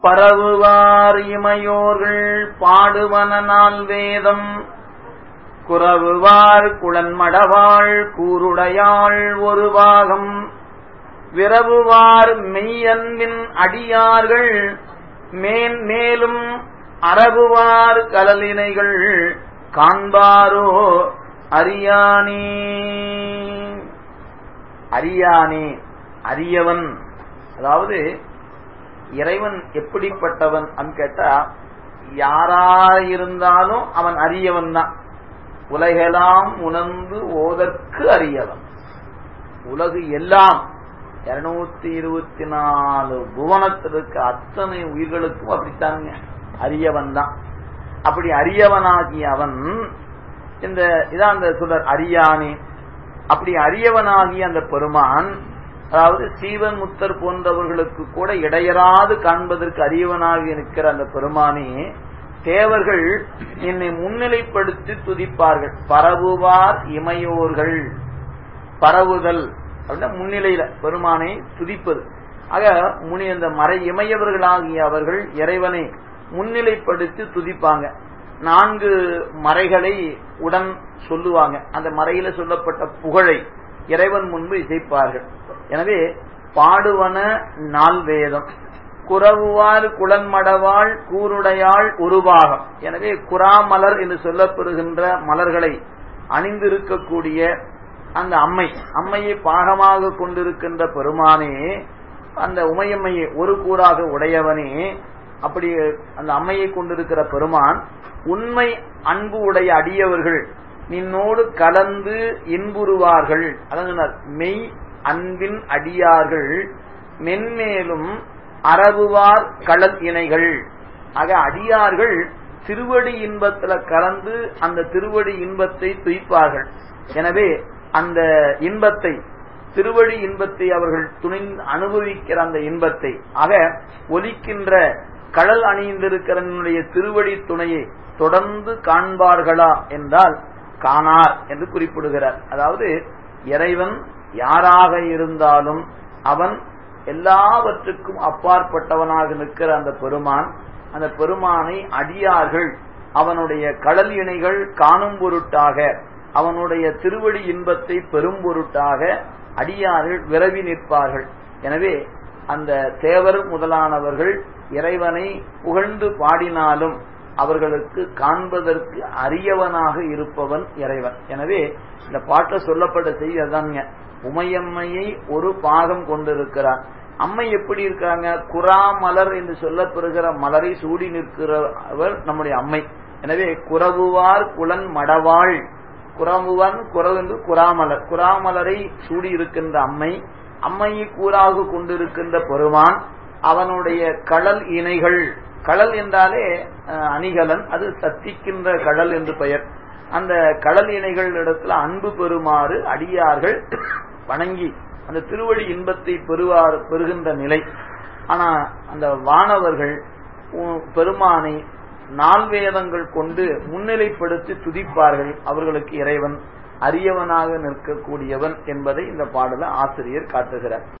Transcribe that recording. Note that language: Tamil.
பரவுவார் இமையோர்கள் பாடுவன நாள் வேதம் குறவுவார் குளன்மடவாள் கூருடையாள் ஒரு பாகம் விரவுவார் மெய்யன்பின் அடியார்கள் மேன் மேலும் அறவுவார் கலலினைகள் காண்பாரோ அரியானே அரியானே அரியவன் அதாவது இறைவன் எப்படிப்பட்டவன் அன்னு கேட்டா யாரா இருந்தாலும் அவன் அரியவன் தான் உலகெல்லாம் உணர்ந்து ஓதற்கு அரியவன் உலகு எல்லாம் இருநூத்தி இருபத்தி நாலு புவனத்திற்கு அத்தனை உயிர்களுக்கும் அப்படித்தாங்க அரியவன் தான் அப்படி அரியவனாகிய அவன் இந்த இதான் அந்த சுடர் அரியானே அப்படி அரியவனாகிய அந்த பெருமான் அதாவது சீவன் முத்தர் போன்றவர்களுக்கு கூட இடையராது காண்பதற்கு அரியவனாக நிற்கிற அந்த பெருமானே தேவர்கள் என்னை முன்னிலைப்படுத்தி துதிப்பார்கள் பரவுவார் இமையோர்கள் பரவுதல் அப்படின்னா முன்னிலையில பெருமானை துதிப்பது ஆக முனி அந்த மறை இமையவர்களாகிய அவர்கள் இறைவனை முன்னிலைப்படுத்தி துதிப்பாங்க நான்கு மறைகளை உடன் சொல்லுவாங்க அந்த மறையில சொல்லப்பட்ட புகழை இறைவன் முன்பு இசைப்பார்கள் எனவே பாடுவன நாள் வேதம் குறவுவார் குளன்மடவாள் கூருடையாள் உருவாகம் எனவே குறாமலர் என்று சொல்லப்பெறுகின்ற மலர்களை அணிந்திருக்கக்கூடிய அந்த அம்மை அம்மையை பாகமாக கொண்டிருக்கின்ற பெருமானே அந்த உமையம்மையை ஒரு கூறாக உடையவனே அப்படி அந்த அம்மையை கொண்டிருக்கிற பெருமான் உண்மை அன்பு உடைய அடியவர்கள் நின்னோடு கலந்து இன்புறுவார்கள் அதான் மெய் அன்பின் அடியார்கள் மென்மேலும் அரபுவார் களல் இணைகள் ஆக அடியார்கள் திருவடி இன்பத்துல கலந்து அந்த திருவடி இன்பத்தை துய்ப்பார்கள் எனவே அந்த இன்பத்தை திருவடி இன்பத்தை அவர்கள் துணிந்து அனுபவிக்கிற அந்த இன்பத்தை ஆக ஒலிக்கின்ற கடல் அணிந்திருக்கிறனுடைய திருவடி துணையை தொடர்ந்து காண்பார்களா என்றால் காணார் என்று குறிப்பிடுகிறார் அதாவது இறைவன் யாராக இருந்தாலும் அவன் எல்லாவற்றுக்கும் அப்பாற்பட்டவனாக நிற்கிற அந்த பெருமான் அந்த பெருமானை அடியார்கள் அவனுடைய கடல் இணைகள் காணும் பொருட்டாக அவனுடைய திருவடி இன்பத்தை பெரும் பொருட்டாக அடியார்கள் விரவி நிற்பார்கள் எனவே அந்த தேவர் முதலானவர்கள் இறைவனை புகழ்ந்து பாடினாலும் அவர்களுக்கு காண்பதற்கு அரியவனாக இருப்பவன் இறைவன் எனவே இந்த பாட்டில் சொல்லப்பட்ட செய்தி அதாங்க உமையம்மையை ஒரு பாகம் கொண்டிருக்கிறார் அம்மை எப்படி இருக்காங்க குறாமலர் என்று சொல்லப்பெறுகிற மலரை சூடி நிற்கிறவர் நம்முடைய அம்மை எனவே குறவுவார் குளன் மடவாள் குறவுவன் குறவு என்று குறாமலர் குறாமலரை சூடி இருக்கின்ற அம்மை அம்மையை கூறாக கொண்டிருக்கின்ற பெருமான் அவனுடைய கடல் இணைகள் கடல் என்றாலே அணிகலன் அது சத்திக்கின்ற கடல் என்று பெயர் அந்த கடல் இணைகள் இடத்துல அன்பு பெறுமாறு அடியார்கள் வணங்கி அந்த திருவடி இன்பத்தை பெறுவார் பெறுகின்ற நிலை ஆனா அந்த வானவர்கள் பெருமானை நால்வேதங்கள் கொண்டு முன்னிலைப்படுத்தி துதிப்பார்கள் அவர்களுக்கு இறைவன் அரியவனாக நிற்கக்கூடியவன் என்பதை இந்த பாடல ஆசிரியர் காட்டுகிறார்